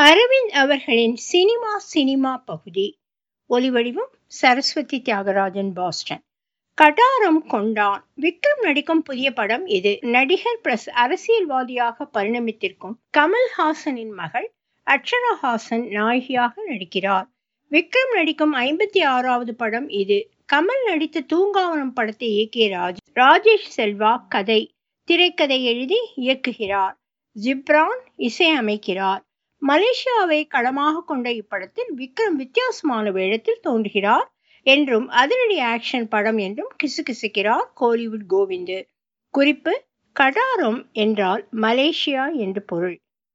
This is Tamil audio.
அரவிந்த் அவர்களின் சினிமா சினிமா பகுதி ஒலிவடிவம் சரஸ்வதி தியாகராஜன் பாஸ்டன் கடாரம் கொண்டான் விக்ரம் நடிக்கும் புதிய படம் இது நடிகர் பிளஸ் அரசியல்வாதியாக பரிணமித்திருக்கும் கமல்ஹாசனின் மகள் அக்ஷரா ஹாசன் நாயகியாக நடிக்கிறார் விக்ரம் நடிக்கும் ஐம்பத்தி ஆறாவது படம் இது கமல் நடித்த தூங்காவனம் படத்தை இயக்கிய ராஜ் ராஜேஷ் செல்வா கதை திரைக்கதை எழுதி இயக்குகிறார் ஜிப்ரான் இசையமைக்கிறார் மலேசியாவை களமாக கொண்ட இப்படத்தில் விக்ரம் வித்தியாசமான வேடத்தில் தோன்றுகிறார் என்றும் அதிரடி ஆக்ஷன் படம் என்றும் கிசுகிசுக்கிறார் கோலிவுட் கோவிந்து குறிப்பு கடாரம் என்றால் மலேசியா என்று பொருள்